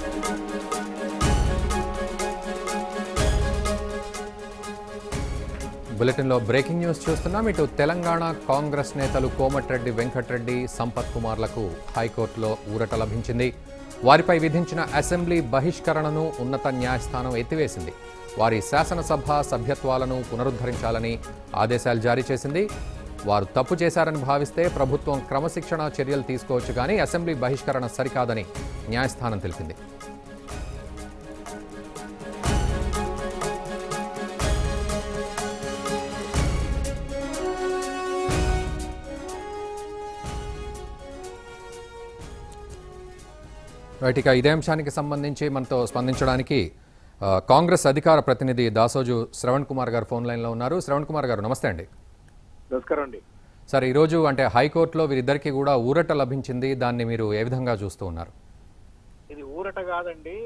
బులెటిన్లో breaking news చూస్తున్నాం ఇటు తెలంగాణ కాంగ్రెస్ నేతలు కోమటిరెడ్డి వెంకటరెడ్డి సంపత్ కుమార్లకు హైకోర్టులో ఊరట లభించింది వారిపై విధించిన అసెంబ్లీ బహిష్కరణను ఉన్నత న్యాయస్థానం ఎత్తివేసింది వారి శాసనసభ సభ్యత్వాలను పునరుద్ధరించాలని ఆదేశాలు జారీ చేసింది వారు తప్పు చేశారని భావిస్తే ప్రభుత్వం క్రమశిక్షణ చర్యలు తీసుకోవచ్చు కానీ అసెంబ్లీ బహిష్కరణ సరికాదని న్యాయస్థానం తెలిపింది రైట్ ఇక ఇదే అంశానికి సంబంధించి మనతో స్పందించడానికి ఆ, కాంగ్రెస్ అధికార ప్రతినిధి దాసోజు శ్రవణ్ కుమార్ గారు ఫోన్ లైన్లో ఉన్నారు శ్రవణ్ కుమార్ గారు నమస్తే అండి నమస్కారం అండి సార్ ఈరోజు అంటే హైకోర్టులో వీరిద్దరికీ కూడా ఊరట లభించింది దాన్ని మీరు ఏ విధంగా చూస్తూ ఉన్నారు ఇది ఊరట కాదండి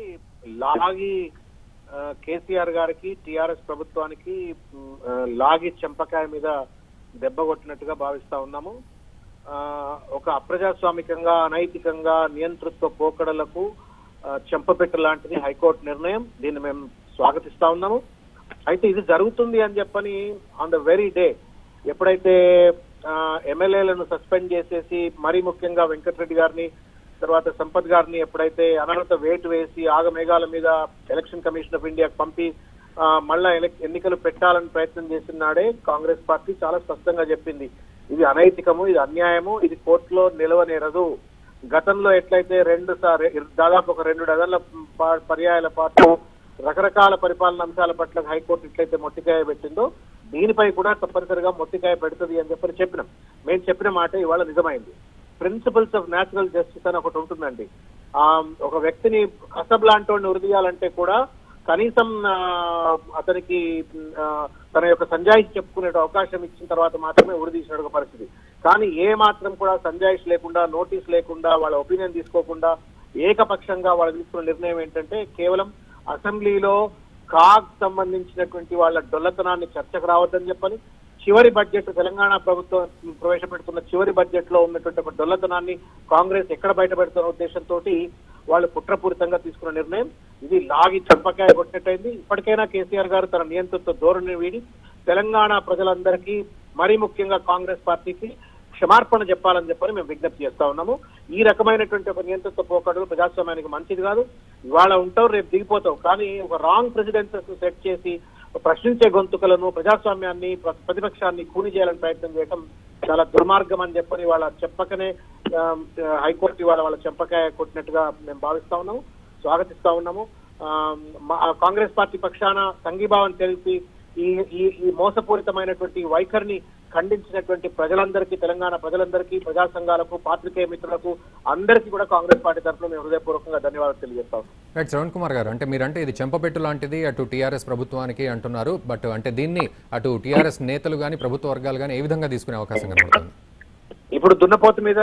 లాగి ఆ, కేసీఆర్ గారికి టిఆర్ఎస్ ప్రభుత్వానికి ఉమ్, ఆ, లాగి చెంపకాయ మీద దెబ్బ కొట్టినట్టుగా భావిస్తా ఉన్నాము ఆ, ఒక అప్రజాస్వామికంగా అనైతికంగా నియంతృత్వ పోకడలకు ఆ, చెంపపెట్టు లాంటిది హైకోర్టు నిర్ణయం దీన్ని మేము స్వాగతిస్తా ఉన్నాము అయితే ఇది జరుగుతుంది అని చెప్పని ఆన్ ద వెరీ డే ఎప్పుడైతే ఎమ్మెల్యేలను సస్పెండ్ చేసేసి మరీ ముఖ్యంగా వెంకటరెడ్డి గారిని తర్వాత సంపత్ గారిని ఎప్పుడైతే అనర్హత వేటు వేసి ఆగమేఘాల మీద ఎలక్షన్ కమిషన్ ఆఫ్ ఇండియాకి పంపి ఆ, మళ్ళా ఎలక్- ఎన్నికలు పెట్టాలని ప్రయత్నం చేస్తున్నాడే కాంగ్రెస్ పార్టీ చాలా స్పష్టంగా చెప్పింది ఇది అనైతికము ఇది అన్యాయము ఇది కోర్టులో నిలవనేరదు గతంలో ఎట్లయితే రెండు సార్ దాదాపు ఒక రెండు డజన్ల ప- పర్యాయాల పాటు రకరకాల పరిపాలన అంశాల పట్ల హైకోర్టు ఎట్లయితే మొట్టికాయ పెట్టిందో దీనిపై కూడా తప్పనిసరిగా మొట్టికాయ పెడుతుంది అని చెప్పని చెప్పినాం మేము చెప్పిన మాట ఇవాళ నిజమైంది ప్రిన్సిపల్స్ ఆఫ్ న్యాచురల్ జస్టిస్ అని ఒకటి ఉంటుందండి ఆ ఒక వ్యక్తిని కసబ్లాంటోని ఉరిదీయాలంటే కూడా కనీసం ఆ, అతనికి ఆ, తన యొక్క సంజాయిషి చెప్పుకునే అవకాశం ఇచ్చిన తర్వాత మాత్రమే ఉరిదీసిన ఒక పరిస్థితి కానీ ఏ మాత్రం కూడా సంజాయిషి లేకుండా నోటీస్ లేకుండా వాళ్ళ ఒపీనియన్ తీసుకోకుండా ఏకపక్షంగా వాళ్ళు తీసుకున్న నిర్ణయం ఏంటంటే కేవలం అసెంబ్లీలో కాగ్ సంబంధించినటువంటి వాళ్ళ డొల్లతనాన్ని చర్చకు రావద్దని చెప్పని చివరి బడ్జెట్ తెలంగాణ ప్రభుత్వం ప్రవేశపెడుతున్న చివరి బడ్జెట్ లో ఉన్నటువంటి ఒక డొల్లతనాన్ని కాంగ్రెస్ ఎక్కడ బయటపెడుతున్న ఉద్దేశంతో వాళ్ళు కుట్రపూరితంగా తీసుకున్న నిర్ణయం ఇది లాగి చంపకాయ కొట్టినట్టయింది ఇప్పటికైనా కేసీఆర్ గారు తన నియంత్రిత ధోరణి వీడి తెలంగాణ ప్రజలందరికీ మరీ ముఖ్యంగా కాంగ్రెస్ పార్టీకి క్షమార్పణ చెప్పాలని చెప్పని మేము విజ్ఞప్తి చేస్తా ఉన్నాము ఈ రకమైనటువంటి ఒక నియంత్రిత పోకడలు ప్రజాస్వామ్యానికి మంచిది కాదు ఇవాళ ఉంటావు రేపు దిగిపోతావు కానీ ఒక రాంగ్ ప్రెసిడెన్సెస్ సెట్ చేసి ప్రశ్నించే గొంతుకలను ప్రజాస్వామ్యాన్ని ప్ర- ప్రతిపక్షాన్ని కూని చేయాలని ప్రయత్నం చేయడం చాలా దుర్మార్గం అని చెప్పని వాళ్ళ చెప్పకనే ఆ, హైకోర్టు ఇవాళ వాళ్ళ చెంపకాయ కొట్టినట్టుగా మేము భావిస్తా ఉన్నాము స్వాగతిస్తా ఉన్నాము ఆ, మా- కాంగ్రెస్ పార్టీ పక్షాన సంఘీభావం తెలిపి ఈ ఈ ఈ మోసపూరితమైనటువంటి వైఖరిని ఖండించినటువంటి ప్రజలందరికీ తెలంగాణ ప్రజలందరికీ ప్రజా సంఘాలకు పాత్రికేయ మిత్రులకు అందరికీ కూడా కాంగ్రెస్ పార్టీ తరఫున మేము హృదయపూర్వకంగా ధన్యవాదాలు తెలియజేస్తాం రైట్ శ్రవణ్ కుమార్ గారు అంటే మీరంటే ఇది చెంపపెట్టు లాంటిది అటు టీఆర్ఎస్ ప్రభుత్వానికి అంటున్నారు బట్ అంటే దీన్ని అటు టీఆర్ఎస్ నేతలు కానీ ప్రభుత్వ వర్గాలు కానీ ఏ విధంగా తీసుకునే అవకాశం కనబడుతుంది ఇప్పుడు దున్నపోతు మీద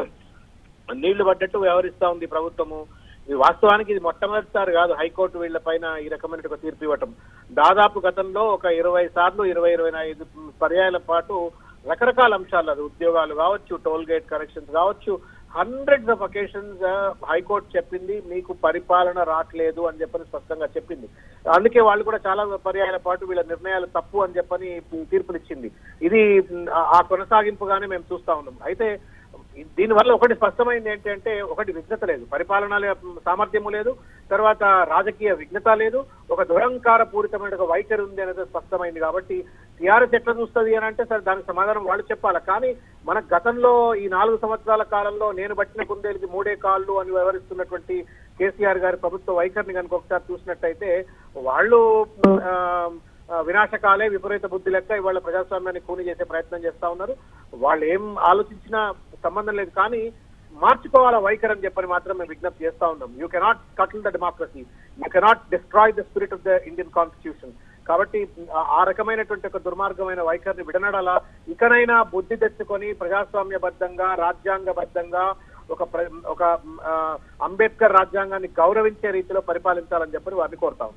నీళ్లు పడ్డట్టు వ్యవహరిస్తా ఉంది ప్రభుత్వము ఇది వాస్తవానికి ఇది మొట్టమొదటిసారి కాదు హైకోర్టు వీళ్ళ పైన ఈ రకమైన ఒక తీర్పు ఇవ్వటం దాదాపు గతంలో ఒక ఇరవై సార్లు ఇరవై ఇరవై ఐదు పర్యాయాల పాటు రకరకాల అంశాలు అది ఉద్యోగాలు కావచ్చు టోల్ గేట్ కరెక్షన్స్ కావచ్చు హండ్రెడ్స్ ఆఫ్ అకేషన్స్ హైకోర్టు చెప్పింది మీకు పరిపాలన రావట్లేదు అని చెప్పని స్పష్టంగా చెప్పింది అందుకే వాళ్ళు కూడా చాలా పర్యాయాల పాటు వీళ్ళ నిర్ణయాలు తప్పు అని చెప్పని తీర్పునిచ్చింది ఇది ఆ- ఆ కొనసాగింపుగానే మేము చూస్తా ఉన్నాం అయితే దీనివల్ల ఒకటి స్పష్టమైంది ఏంటంటే ఒకటి విఘ్నత లేదు పరిపాలన లే- సామర్థ్యము లేదు తర్వాత రాజకీయ విఘ్నత లేదు ఒక దురంకార పూరితమైన ఒక వైఖరి ఉంది అనేది స్పష్టమైంది కాబట్టి టీఆర్ఎస్ ఎట్లా చూస్తుంది అని అంటే సరే దానికి సమాధానం వాళ్ళు చెప్పాలి కానీ మన గతంలో ఈ నాలుగు సంవత్సరాల కాలంలో నేను పట్టిన కుందేలకి మూడే కాళ్ళు అని వ్యవహరిస్తున్నటువంటి కేసీఆర్ గారి ప్రభుత్వ వైఖరిని కనుక ఒకసారి చూసినట్టయితే వాళ్ళు ఆ, ఆ, వినాశకాలే విపరీత బుద్ధి లెక్క ఇవాళ ప్రజాస్వామ్యాన్ని కూని చేసే ప్రయత్నం చేస్తా ఉన్నారు వాళ్ళు ఏం ఆలోచించినా సంబంధం లేదు కానీ మార్చుకోవాల వైఖరి అని చెప్పని మాత్రం మేము విజ్ఞప్తి చేస్తా ఉన్నాం you cannot curtail the democracy you cannot destroy the spirit of the Indian constitution కాబట్టి ఆ- ఆ రకమైనటువంటి ఒక దుర్మార్గమైన వైఖరిని విడనడాల ఇకనైనా బుద్ధి తెచ్చుకొని ప్రజాస్వామ్యబద్ధంగా రాజ్యాంగబద్ధంగా ఒక ప్ర- ఒక ఆ, అంబేద్కర్ రాజ్యాంగాన్ని గౌరవించే రీతిలో పరిపాలించాలని చెప్పని వారిని కోరుతా ఉన్నాం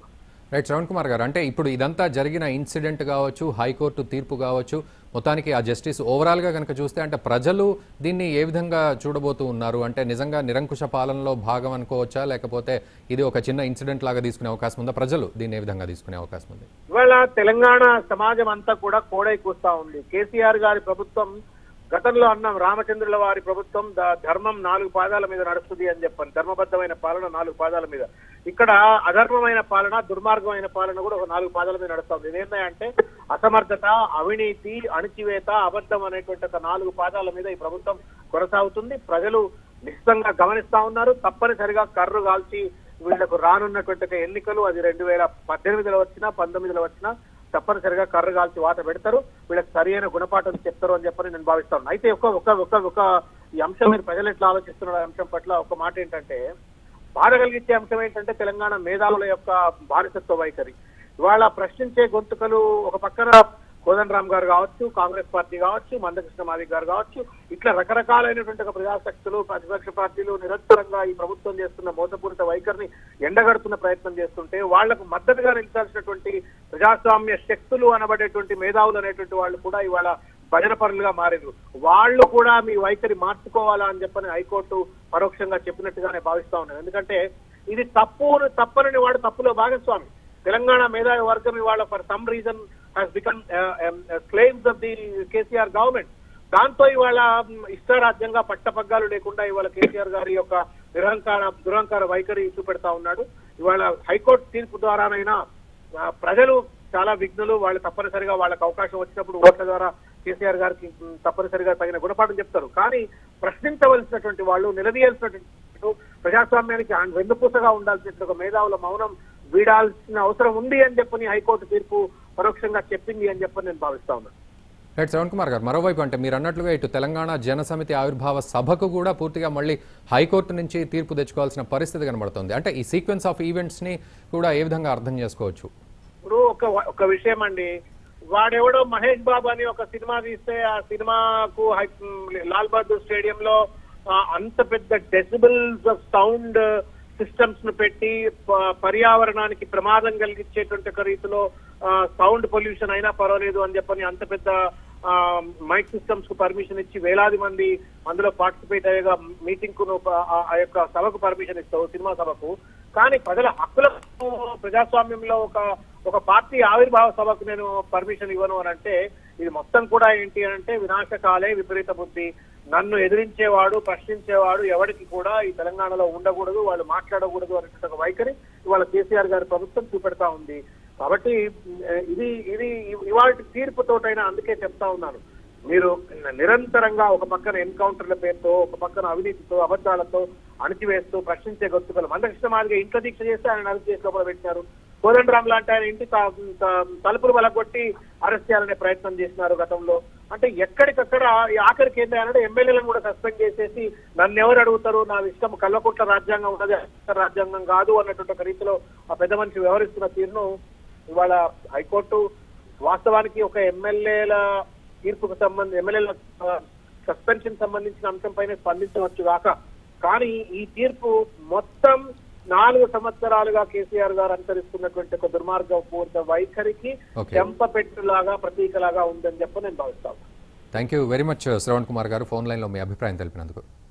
రైట్ శ్రవణ్ కుమార్ గారు అంటే ఇప్పుడు ఇదంతా జరిగిన ఇన్సిడెంట్ కావచ్చు హైకోర్టు తీర్పు కావచ్చు మొత్తానికి ఆ జస్టిస్ ఓవరాల్గా కనుక చూస్తే అంటే ప్రజలు దీన్ని ఏ విధంగా చూడబోతూ ఉన్నారు అంటే నిజంగా నిరంకుశ పాలనలో భాగం అనుకోవచ్చా లేకపోతే ఇది ఒక చిన్న ఇన్సిడెంట్ లాగా తీసుకునే అవకాశం ఉందా ప్రజలు దీన్ని ఏ విధంగా తీసుకునే అవకాశం ఉంది ఇవాళ తెలంగాణ సమాజం అంతా కూడా కోడై కూస్తా ఉంది కేసీఆర్ గారి ప్రభుత్వం గతంలో అన్నాం రామచంద్రుల వారి ప్రభుత్వం ద- ధర్మం నాలుగు పాదాల మీద నడుస్తుంది అని చెప్పాను ధర్మబద్ధమైన పాలన నాలుగు పాదాల మీద ఇక్కడ అధర్మమైన పాలన దుర్మార్గమైన పాలన కూడా ఒక నాలుగు పాదాల మీద నడుస్తుంది ఇదేంటంటే అసమర్థత అవినీతి అణిచివేత అబద్ధం అనేటువంటి ఒక నాలుగు పాదాల మీద ఈ ప్రభుత్వం కొనసాగుతుంది ప్రజలు నిశ్చితంగా గమనిస్తా ఉన్నారు తప్పనిసరిగా కర్రు కాల్చి వీళ్లకు రానున్నటువంటి ఒక ఎన్నికలు అది రెండు వేల పద్దెనిమిదిలో వచ్చినా పంతొమ్మిదిలో వచ్చినా తప్పనిసరిగా కర్ర కాల్చి వాత పెడతారు వీళ్ళకి సరైన గుణపాఠం చెప్తారు అని చెప్పని నేను భావిస్తాను అయితే ఒక ఒక ఒక ఒక ఈ అంశం మీరు ప్రజలు ఎట్లా ఆలోచిస్తున్నారు ఆ అంశం పట్ల ఒక మాట ఏంటంటే బాధ కలిగించే అంశం ఏంటంటే తెలంగాణ మేధావుల యొక్క బానిసత్వ వైఖరి ఇవాళ ప్రశ్నించే గొంతుకలు ఒక పక్కన కోదండరామ్ గారు కావచ్చు కాంగ్రెస్ పార్టీ కావచ్చు మందకృష్ణ మాదిక్ గారు కావచ్చు ఇట్లా రకరకాలైనటువంటి ఒక ప్రజాశక్తులు ప్రతిపక్ష పార్టీలు నిరంతరంగా ఈ ప్రభుత్వం చేస్తున్న మోసపూరిత వైఖరిని ఎండగడుతున్న ప్రయత్నం చేస్తుంటే వాళ్లకు మద్దతుగా నిలిచాల్సినటువంటి ప్రజాస్వామ్య శక్తులు అనబడేటువంటి మేధావులు అనేటువంటి వాళ్ళు కూడా ఇవాళ భజన పరులుగా మారారు వాళ్ళు కూడా మీ వైఖరి మార్చుకోవాలా అని చెప్పని హైకోర్టు పరోక్షంగా చెప్పినట్టుగానే భావిస్తా ఉన్నాను ఎందుకంటే ఇది తప్పు తప్పనని వాడు తప్పులో భాగస్వామి తెలంగాణ మేధావి వర్గం ఇవాళ for some reason has become claims of the KCR government దాంతో ఇవాళ మ్, ఇష్టారాజ్యంగా పట్టపగ్గాలు లేకుండా ఇవాళ కేసీఆర్ గారి యొక్క నిరహంకార దురహంకార వైఖరి చూపెడతా ఉన్నాడు ఇవాళ హైకోర్టు తీర్పు ద్వారానైనా ఆ, ప్రజలు చాలా విఘ్నులు వాళ్ళు తప్పనిసరిగా వాళ్ళకి అవకాశం వచ్చినప్పుడు ఓట్ల ద్వారా కేసీఆర్ గారికి మ్, తప్పనిసరిగా తగిన గుణపాఠం చెప్తారు కానీ ప్రశ్నించవలసినటువంటి వాళ్ళు నిలదీయాల్సినటువంటి ప్రజాస్వామ్యానికి ఆ వెన్నుపూసగా ఉండాల్సిన ఒక మేధావుల మౌనం వీడాల్సిన అవసరం ఉంది అని చెప్పని హైకోర్టు తీర్పు పరోక్షంగా చెప్పింది అని చెప్పని నేను భావిస్తా ఉన్నాను రైట్ శ్రవణ్ కుమార్ గారు మరోవైపు అంటే మీరు అన్నట్లుగా ఇటు తెలంగాణ జనసమితి ఆవిర్భావ సభకు కూడా పూర్తిగా మళ్ళీ హైకోర్టు నుంచి తీర్పు తెచ్చుకోవాల్సిన పరిస్థితి కనబడుతుంది అంటే ఈ సీక్వెన్స్ ఆఫ్ ఈవెంట్స్ని కూడా ఏ విధంగా అర్థం చేసుకోవచ్చు ఇప్పుడు ఒక ఒక విషయం అండి వాడెవడో మహేష్ బాబు అని ఒక సినిమా తీస్తే ఆ సినిమాకు హై- లాల్ బహదూర్ స్టేడియం లో ఆ, అంత పెద్ద డెసిబుల్స్ ఆఫ్ సౌండ్ సిస్టమ్స్ ను పెట్టి ప- పర్యావరణానికి ప్రమాదం కలిగించేటువంటి ఒక రీతిలో సౌండ్ పొల్యూషన్ అయినా పర్వాలేదు అని చెప్పని అంత పెద్ద మైక్ సిస్టమ్స్ కు పర్మిషన్ ఇచ్చి వేలాది మంది అందులో పార్టిసిపేట్ అయ్యేగా మీటింగ్ కు నువ్వు ఆ- ఆ యొక్క సభకు పర్మిషన్ ఇస్తావు సినిమా సభకు కానీ ప్రజల హక్కులకు ప్రజాస్వామ్యంలో ఒక ఒక పార్టీ ఆవిర్భావ సభకు నేను పర్మిషన్ ఇవ్వను అని అంటే ఇది మొత్తం కూడా ఏంటి అని అంటే వినాశకాలే విపరీత బుద్ధి నన్ను ఎదిరించేవాడు ప్రశ్నించేవాడు ఎవరికి కూడా ఈ తెలంగాణలో ఉండకూడదు వాళ్ళు మాట్లాడకూడదు అనేటువంటి ఒక వైఖరి ఇవాళ కేసీఆర్ గారి ప్రభుత్వం చూపెడతా ఉంది కాబట్టి ఉమ్, ఇది ఇది ఇవాళ తీర్పుతోటైనా అందుకే చెప్తా ఉన్నాను మీరు నిరంతరంగా ఒక పక్కన ఎన్కౌంటర్ల పేరుతో ఒక పక్కన అవినీతితో అబద్ధాలతో అణిచివేస్తూ ప్రశ్నించే గొంతుకలు మందకృష్ణ మాదిగా ఇంట్లో దీక్ష చేస్తే ఆయన అరెస్ట్ చేసి లోపల పెట్టినారు కోదండరామ్ లాంటి ఆయన ఇంటి త- త- తలుపులు వలగొట్టి అరెస్ట్ చేయాలనే ప్రయత్నం చేసినారు గతంలో అంటే ఎక్కడికక్కడ ఈ ఆఖరికి ఏంటి అంటే ఎమ్మెల్యేలను కూడా సస్పెండ్ చేసేసి నన్ను ఎవరు అడుగుతారు నా ఇష్టం కల్వకుట్ల రాజ్యాంగం ఉన్నది అంబేద్కర్ రాజ్యాంగం కాదు అన్నటువంటి ఒక రీతిలో ఆ పెద్ద మనిషి వ్యవహరిస్తున్న తీరును ఇవాళ హైకోర్టు వాస్తవానికి ఒక ఎమ్మెల్యేల తీర్పుకు సంబంధించి ఎమ్మెల్యేల సస్పెన్షన్ సంబంధించిన అంశంపైనే స్పందించవచ్చు కాక కానీ ఈ తీర్పు మొత్తం నాలుగు సంవత్సరాలుగా కేసీఆర్ గారు అనుసరిస్తున్నటువంటి ఒక దుర్మార్గ పూర్త వైఖరికి Okay. చెంపపెట్టులాగా ప్రతీకలాగా ఉందని చెప్పి నేను భావిస్తాను thank you very much Shravan Kumar గారు ఫోన్ లైన్లో మీ అభిప్రాయం తెలిపినందుకు